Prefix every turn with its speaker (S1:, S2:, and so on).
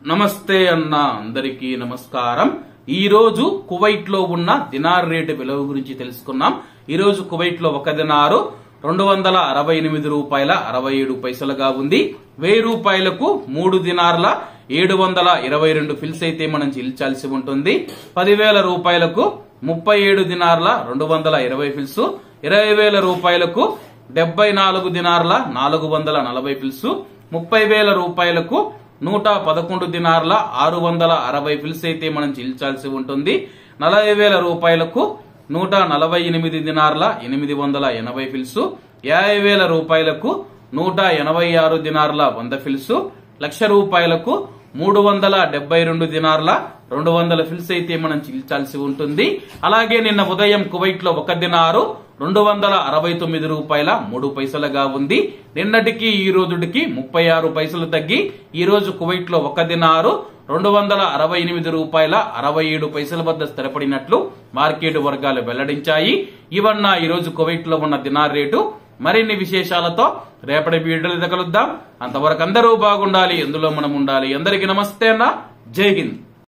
S1: నమస్తే అన్న అందరికీ నమస్కారం ఈ రోజు కువైట్ లో ఉన్న దినార్ రేటు విలువ గురించి తెలుసుకున్నాం ఈ రోజు కువైట్ లో ఒక దినారు రెండు వందల అరవై ఎనిమిది రూపాయల అరవై ఏడు పైసలుగా ఉంది వెయ్యి రూపాయలకు మూడు దినార్ల ఏడు వందల ఇరవై రెండు ఫిల్స్ అయితే మనం చెల్లించాల్సి ఉంటుంది పదివేల రూపాయలకు ముప్పై ఏడు దినార్ల రెండు వందల ఇరవై ఫిల్స్ ఇరవై వేల రూపాయలకు డెబ్బై నాలుగు దినార్ల నాలుగు వందల నలభై ఫిల్స్ ముప్పై వేల రూపాయలకు నూట పదకొండు దినార్ల ఆరు వందల అరవై ఫిల్స్ అయితే మనం చెల్లించాల్సి ఉంటుంది నలభై వేల రూపాయలకు నూట నలభై ఎనిమిది దినార్ల ఎనిమిది వందల ఎనభై ఫిల్స్ యాభై వేల రూపాయలకు నూట ఎనభై ఆరు దినార్ల వంద ఫిల్స్ లక్ష రూపాయలకు మూడు వందల డెబ్బై రెండు దినార్ల రెండు వందల ఫిల్స్ అయితే మనం చెల్లించాల్సి ఉంటుంది అలాగే నిన్న ఉదయం కువైట్ లో ఒక దినారు రెండు వందల అరవై తొమ్మిది రూపాయల మూడు పైసలుగా ఉంది నిన్నటికి ఈ రోజుటికి ముప్పై ఆరు పైసలు తగ్గి ఈ రోజు కువైట్ లో ఒక దినారు రెండు వందల అరవై ఎనిమిది రూపాయల అరవై ఏడు పైసల వద్ద స్థిరపడినట్లు మార్కెట్ వర్గాలు వెల్లడించాయి ఇవన్న ఈ రోజు కువైట్ లో ఉన్న దినార్ రేటు మరిన్ని విశేషాలతో రేపటి వీడియోలు కలుద్దాం అంతవరకు అందరూ బాగుండాలి ఎందులో మనం ఉండాలి అందరికీ నమస్తే అన్న జై హింద్